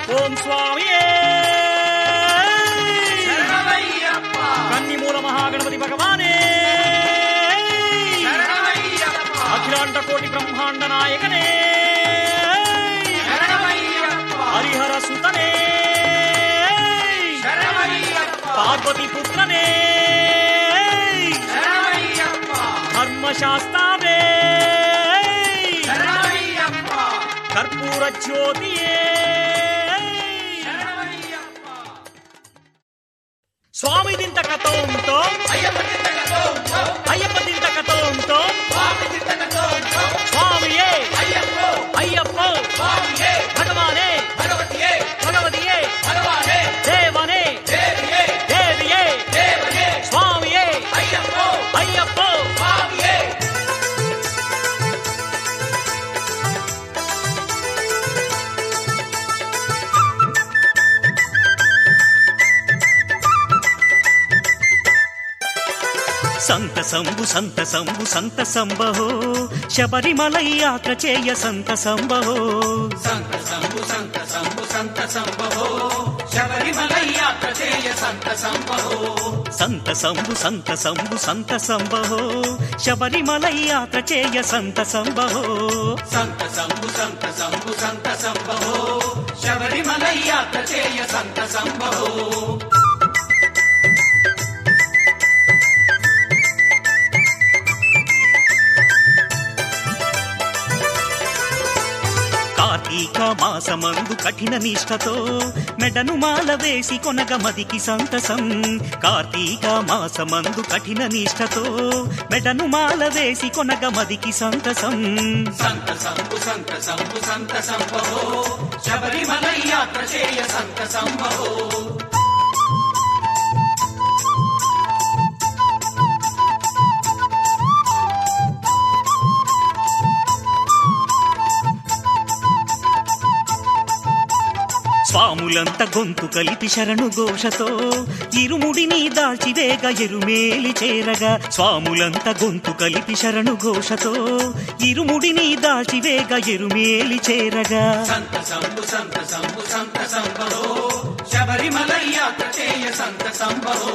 ఓం స్వామి శరణమయ్యప్ప కన్నిమూల మహాగణపతి భగవానే శరణమయ్యప్ప అఖిలాండ కోటి బ్రహ్మాండ నాయకనే శరణమయ్యప్ప హరిహర సుతనే శరణమయ్యప్ప పార్వతి పుత్రనే శరణమయ్యప్ప ధర్మశాస్త్రానే శరణమయ్యప్ప కర్పూర జ్యోతియే శరణమయ్యప్ప స్వామి దింత కథంతో అయ్యప్ప తిట్టకతో అయ్యప్ప దింత కథంతో స్వామి తిట్టకతో స్వామియే అయ్యప్ప అయ్యప్ప స్వామియే భగవానే భగవతియే భగవతియే భగవానే దేవనే దేవియే దేవియే దేవనే స్వామియే అయ్యప్ప అయ్యప్ప స్వామియే సంత సంబు సంత సంబు సంత సంబహో శబరిమలై యాత్ర చేయ సంత సంబహో సంత సంభు సంత సంభు సంత సంభవో శబరిమలై యాత్ర చేయ సంత సంభవో సంత సంబు సంత సంబు సంత సంబహో శబరిమలై యాత్ర చేయ సంత సంబహో సంత సంభు సంత సంభు సంత సంభవో శబరిమలై యాత్ర చేయ సంత సంభవో కార్తీక మాసమందు కఠిన నిష్ఠతో మెడను మాల వేసి కొనగ మదికి సంతసం కార్తీక మాసమందు కఠిన నిష్ఠతో మెడను మాల వేసి కొనగ మదికి సంతసం సంత సంభు సంత సంభు సంత సంభవో శబరిమలై యాత్ర చేయ సంత సంభవో స్వాములంత గొంతు కలిపి శరణు ఘోషతో ఇరుముడిని దాల్చివేగ ఎరుమేలి చేరగా స్వాములంత గొంతు కలిపి శరణు ఘోషతో ఇరుముడిని దాల్చివేగ ఎరుమేలి చేరగా సంత సంభు సంత సంభు సంత సంభవో శబరిమలై యాత్ర చేయ సంత సంభవో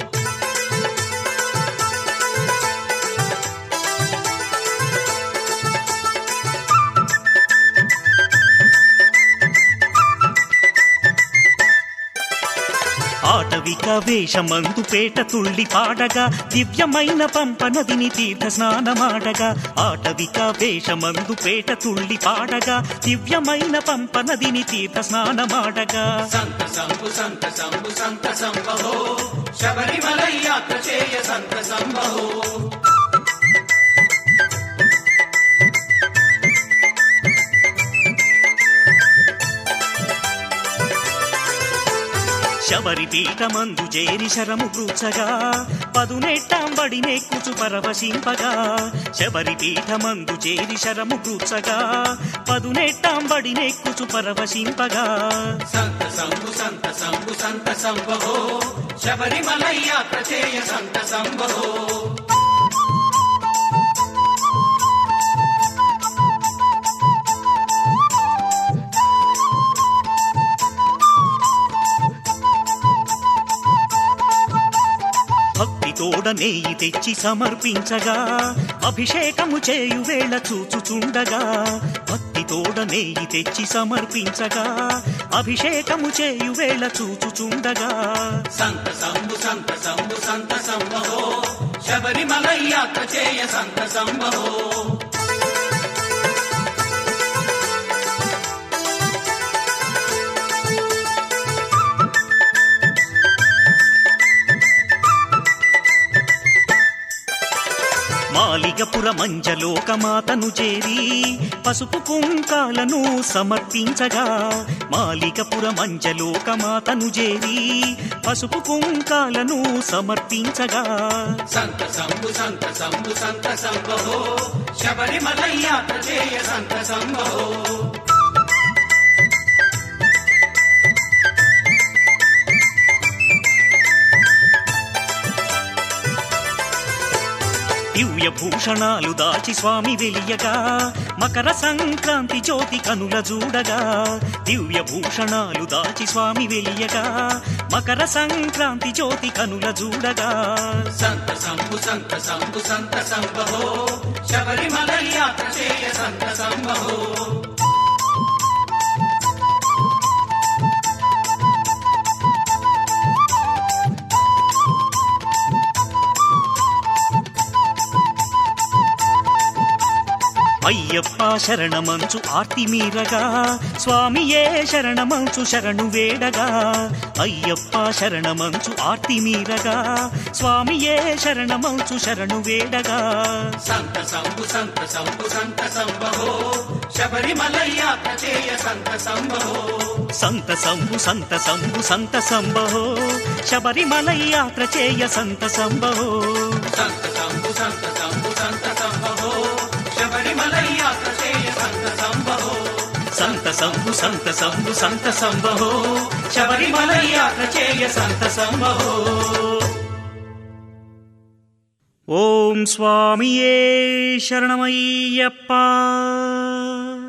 ఆటవిక వేషమందు పేట తుళ్ళి పాడగా దివ్యమైన పంప నదిని తీర్థ స్నానమాడగా ఆటవిక వేషమందు పేట తుళ్ళి పాడగా దివ్యమైన పంప నదిని తీర్థ స్నానమాడగా సంత సంభు సంత సంభు సంత సంభవో శబరిమలై యాత్ర చేయ సంత సంభవో శబరి పీఠమందు చేరి శరము కూర్చగా పదునెట్టాంబడి నెక్కుచు పరవశింపగా శబరి పీఠమందు చేరి శరము కూర్చగా పదునెట్టాంబడి నెక్కుచు పరవశింపగా సంత సంభు సంత సంభు సంత సంభవో శబరిమలై యాత్ర చేయ సంత సంభవో భక్తితోడ నెయ్యి తెచ్చి సమర్పించగా అభిషేకము చేయు వేళ చూచుచుండగా భక్తితోడ నెయ్యి తెచ్చి సమర్పించగా అభిషేకము చేయు వేళ చూచుచుండగా సంత సంభు సంత సంభు సంత సంభవో శబరిమలై యాత్ర చేయ సంత సంభవో మాలిగపుర మంజలోకమాతను చేరి పసుపు కుంకాలను సమర్పించగా మాలిగపుర మంజలోకమాతను చేరి పసుపు కుంకాలను సమర్పించగా సంత సంభు సంత సంభు సంత సంభవో శబరిమలై యాత్ర చేయ సంత సంభవో దివ్య భూ భూషణాలు దాచి స్వామి వెలియగా మకర సంక్రాంతి జ్యోతి కనుల చూడగా దివ్య భూషణాలు దాచి స్వామి వెలియగా మకర సంక్రాంతి జ్యోతి కనుల చూడగా సంత సంబు సంత సంబు సంత సంబహో శబరిమల యాత్ర చేయ సంత సంబహో అయ్యప్ప శరణమంచు ఆర్తి మీరగా స్వామియే శరణమంచు శరణు వేడగా అయ్యప్ప శరణమంచు ఆర్తి మీరగా స్వామియే శరణమంచు శరణు వేడగా సంత సంబు సంత సంబు సంత సంబహో శబరిమల యాత్ర చేయ సంత సంబహో సంత సంబు సంత సంబు సంత సంబహో శబరిమల యాత్ర చేయ సంత సంబహో సంత సంబు సంత సంబు సంత సంబహో శబరిమల యాత్ర చేయ సంత సంబహో సంత సంబు సంత సంబు సంత సంబహో శబరిమల యాత్ర చేయ సంత సంబహో ఓం స్వామియే శరణమయ్యప్ప